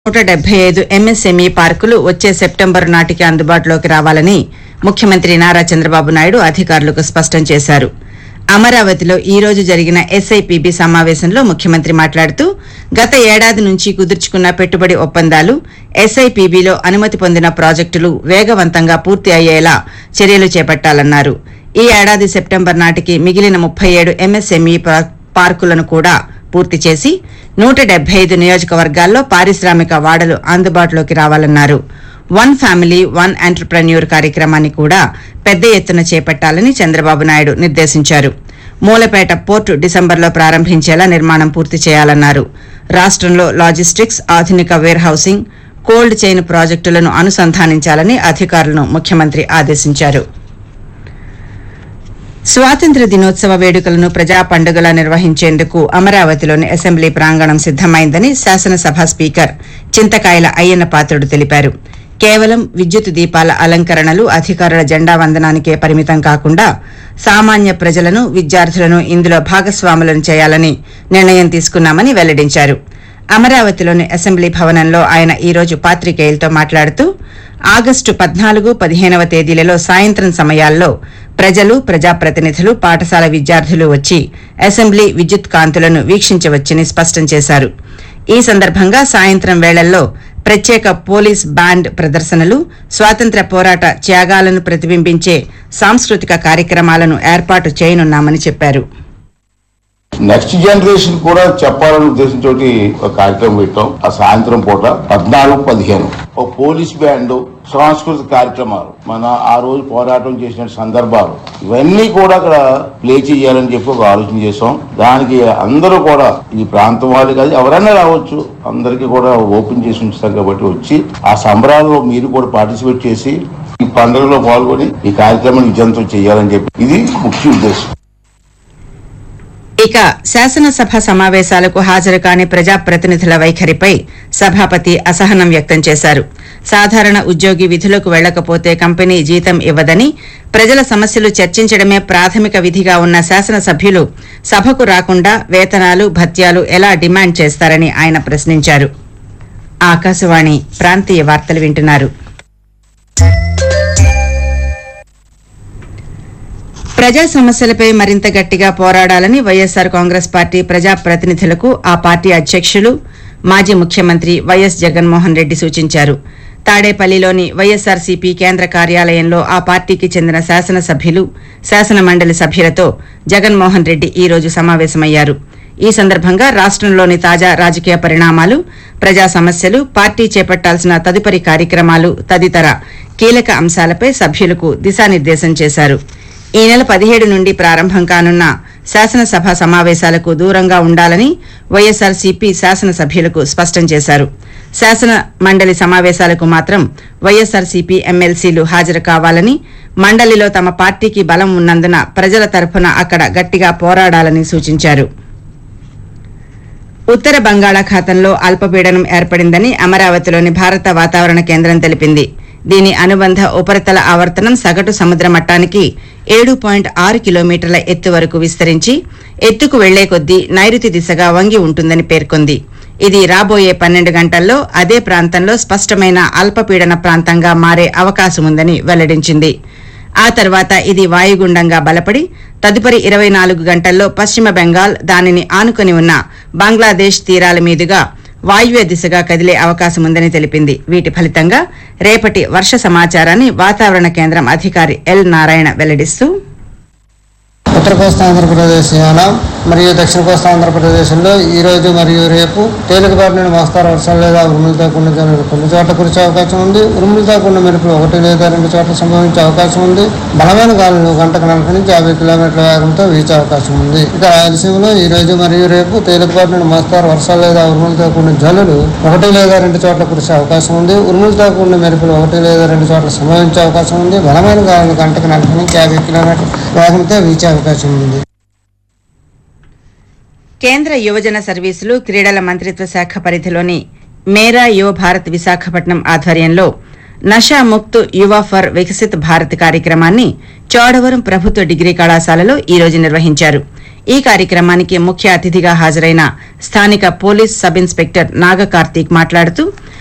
నూట డెబ్బై ఐదు ఎంఎస్ఎంఈ పార్కులు వచ్చే సెప్టెంబరు నాటికి అందుబాటులోకి రావాలని ముఖ్యమంత్రి నారా చంద్రబాబు నాయుడు అధికారులకు స్పష్టం చేశారు అమరావతిలో ఈ రోజు జరిగిన ఎస్ఐపిబి సమావేశంలో ముఖ్యమంత్రి మాట్లాడుతూ గత ఏడాది నుంచి కుదుర్చుకున్న పెట్టుబడి ఒప్పందాలు ఎస్ఐపిబిలో అనుమతి పొందిన ప్రాజెక్టులు వేగవంతంగా పూర్తి అయ్యేలా చర్యలు చేపట్టాలన్నారు ఈ ఏడాది సెప్టెంబర్ నాటికి మిగిలిన ముప్పై ఏడు ఎంఎస్ఎంఈ పార్కులను కూడా పూర్తి చేసి నూట డెబ్బై ఐదు నియోజకవర్గాల్లో పారిశ్రామిక వాడలు అందుబాటులోకి రావాలన్నారు వన్ ఫ్యామిలీ వన్ ఎంటర్ప్రెన్యూర్ కార్యక్రమాన్ని కూడా పెద్ద ఎత్తున చేపట్టాలని చంద్రబాబు నాయుడు నిర్దేశించారు మూలపేట పోర్టు డిసెంబర్లో ప్రారంభించేలా నిర్మాణం పూర్తి చేయాలన్నారు రాష్ట్రంలో లాజిస్టిక్స్ ఆధునిక వేర్ హౌసింగ్ కోల్డ్ చైన్ ప్రాజెక్టులను అనుసంధానించాలని అధికారులను ముఖ్యమంత్రి ఆదేశించారు స్వాతంత్ర దినోత్సవ వేడుకలను ప్రజా పండుగలా నిర్వహించేందుకు అమరావతిలోని అసెంబ్లీ ప్రాంగణం సిద్దమైందని శాసనసభ స్పీకర్ చింతకాయల అయ్యన్న పాత్రుడు తెలిపారు కేవలం విద్యుత్ దీపాల అలంకరణలు అధికారుల జెండా వందనానికే పరిమితం కాకుండా సామాన్య ప్రజలను విద్యార్థులను ఇందులో భాగస్వాములను చేయాలని నిర్ణయం తీసుకున్నామని వెల్లడించారు అమరావతిలోని అసెంబ్లీ భవనంలో ఆయన ఈ రోజు పాత్రికేయులతో మాట్లాడుతూ ఆగస్టు పద్నాలుగు పదిహేనవ తేదీలలో సాయంత్రం సమయాల్లో ప్రజలు ప్రజాప్రతినిధులు పాఠశాల విద్యార్థులు వచ్చి అసెంబ్లీ విద్యుత్ కాంతులను వీక్షించవచ్చని స్పష్టం చేశారు ఈ సందర్భంగా సాయంత్రం వేళల్లో ప్రత్యేక పోలీస్ బ్యాండ్ ప్రదర్శనలు స్వాతంత్ర్య పోరాట త్యాగాలను ప్రతిబింబించే సాంస్కృతిక కార్యక్రమాలను ఏర్పాటు చేయనున్నామని చెప్పారు నెక్స్ట్ జనరేషన్ కూడా చెప్పాలనే ఉద్దేశంతో ఒక కార్యక్రమం పెట్టాం ఆ సాయంత్రం పూట పద్నాలుగు పదిహేను ఒక పోలీస్ బ్యాండ్ సాంస్కృతిక కార్యక్రమాలు మన ఆ రోజు పోరాటం చేసిన సందర్భాలు ఇవన్నీ కూడా అక్కడ ప్లే చేయాలని చెప్పి ఒక ఆలోచన చేసాం దానికి అందరూ కూడా ఈ ప్రాంతం వాళ్ళు కాదు ఎవరైనా రావచ్చు అందరికీ కూడా ఓపెన్ చేసి ఉంచుతాం కాబట్టి వచ్చి ఆ సంబరాల్లో మీరు కూడా పార్టిసిపేట్ చేసి ఈ పండుగలో పాల్గొని ఈ కార్యక్రమాన్ని విజయంతం చేయాలని చెప్పి ఇది ముఖ్య ఉద్దేశం ఇక శాసనసభ సమావేశాలకు హాజరు కాని ప్రజాప్రతినిధుల వైఖరిపై సభాపతి అసహనం వ్యక్తం చేశారు సాధారణ ఉద్యోగి విధులకు వెళ్లకపోతే కంపెనీ జీతం ఇవ్వదని ప్రజల సమస్యలు చర్చించడమే ప్రాథమిక విధిగా ఉన్న శాసనసభ్యులు సభకు రాకుండా వేతనాలు భత్యాలు ఎలా డిమాండ్ చేస్తారని ఆయన ప్రశ్నించారు ఆకాశవాణి ప్రాంతీయ వార్తలు వింటున్నారు ప్రజా సమస్యలపై మరింత గట్టిగా పోరాడాలని వైఎస్సార్ కాంగ్రెస్ పార్టీ ప్రజా ప్రతినిధులకు ఆ పార్టీ అధ్యక్షులు మాజీ ముఖ్యమంత్రి వైఎస్ జగన్మోహన్ రెడ్డి సూచించారు తాడేపల్లిలోని వైఎస్సార్సీపీ కేంద్ర కార్యాలయంలో ఆ పార్టీకి చెందిన శాసనసభ్యులు శాసన మండలి సభ్యులతో జగన్మోహన్ రెడ్డి ఈ రోజు సమావేశమయ్యారు ఈ సందర్భంగా రాష్ట్రంలోని తాజా రాజకీయ పరిణామాలు ప్రజా సమస్యలు పార్టీ చేపట్టాల్సిన తదుపరి కార్యక్రమాలు తదితర కీలక అంశాలపై సభ్యులకు దిశానిర్దేశం చేశారు ఈ నెల పదిహేడు నుండి ప్రారంభం కానున్న శాసనసభ సమావేశాలకు దూరంగా ఉండాలని వైఎస్సార్సీపీ శాసనసభ్యులకు స్పష్టం చేశారు శాసన మండలి సమావేశాలకు మాత్రం వైఎస్సార్సీపీ ఎమ్మెల్సీలు హాజరు కావాలని మండలిలో తమ పార్టీకి బలం ఉన్నందున ప్రజల తరఫున అక్కడ గట్టిగా పోరాడాలని సూచించారు ఉత్తర బంగాళాఖాతంలో అల్పపీడనం ఏర్పడిందని అమరావతిలోని భారత వాతావరణ కేంద్రం తెలిపింది దీని అనుబంధ ఉపరితల ఆవర్తనం సగటు సముద్ర మట్టానికి ఏడు పాయింట్ ఆరు కిలోమీటర్ల ఎత్తు వరకు విస్తరించి ఎత్తుకు వెళ్లే కొద్దీ నైరుతి దిశగా వంగి ఉంటుందని పేర్కొంది ఇది రాబోయే పన్నెండు గంటల్లో అదే ప్రాంతంలో స్పష్టమైన అల్పపీడన ప్రాంతంగా మారే అవకాశం ఉందని వెల్లడించింది ఆ తర్వాత ఇది వాయుగుండంగా బలపడి తదుపరి ఇరవై నాలుగు గంటల్లో పశ్చిమ బెంగాల్ దానిని ఆనుకొని ఉన్న బంగ్లాదేశ్ తీరాల మీదుగా వాయువ్య దిశగా కదిలే అవకాశం ఉందని తెలిపింది వీటి ఫలితంగా రేపటి వర్ష సమాచారాన్ని వాతావరణ కేంద్రం అధికారి ఎల్ నారాయణ వెల్లడిస్తూ ఉత్తర కోస్తా ఆంధ్రప్రదేశ్ యానం మరియు దక్షిణ కోస్తా ఆంధ్రప్రదేశ్లో ఈ రోజు మరియు రేపు తేలికపాటి నుండి మోస్తారు వర్షాలు లేదా ఉరుములతో కూడిన జల్లులు కొన్ని చోట్ల కురిసే అవకాశం ఉంది ఉరుములతో కూడిన మెరుపులు ఒకటి లేదా రెండు చోట్ల సంభవించే అవకాశం ఉంది బలమైన గాలులు గంటకు నలభై నుంచి యాభై కిలోమీటర్ల వేగంతో వీచే అవకాశం ఉంది ఇక రాయలసీమలో ఈ రోజు మరియు రేపు తేలికపాటి నుండి మోస్తారు వర్షాలు లేదా ఉరుములతో కూడిన జల్లులు ఒకటి లేదా రెండు చోట్ల కురిసే అవకాశం ఉంది ఉరుములతో కూడిన మెరుపులు ఒకటి లేదా రెండు చోట్ల సంభవించే అవకాశం ఉంది బలమైన గాలులు గంటకు నలభై నుంచి యాభై కిలోమీటర్ల వేగంతో వీచే అవకాశం ఉంది కేంద్ర యువజన సర్వీసులు క్రీడల మంత్రిత్వ శాఖ పరిధిలోని మేరా యువ భారత్ విశాఖపట్నం ఆధ్వర్యంలో నషా ముక్త్ యువ ఫర్ వికసిత్ భారత్ కార్యక్రమాన్ని చోడవరం ప్రభుత్వ డిగ్రీ కళాశాలలో ఈ రోజు నిర్వహించారు ఈ కార్యక్రమానికి ముఖ్య అతిథిగా హాజరైన స్థానిక police sub inspector Naga Karthik మాట్లాడుతూ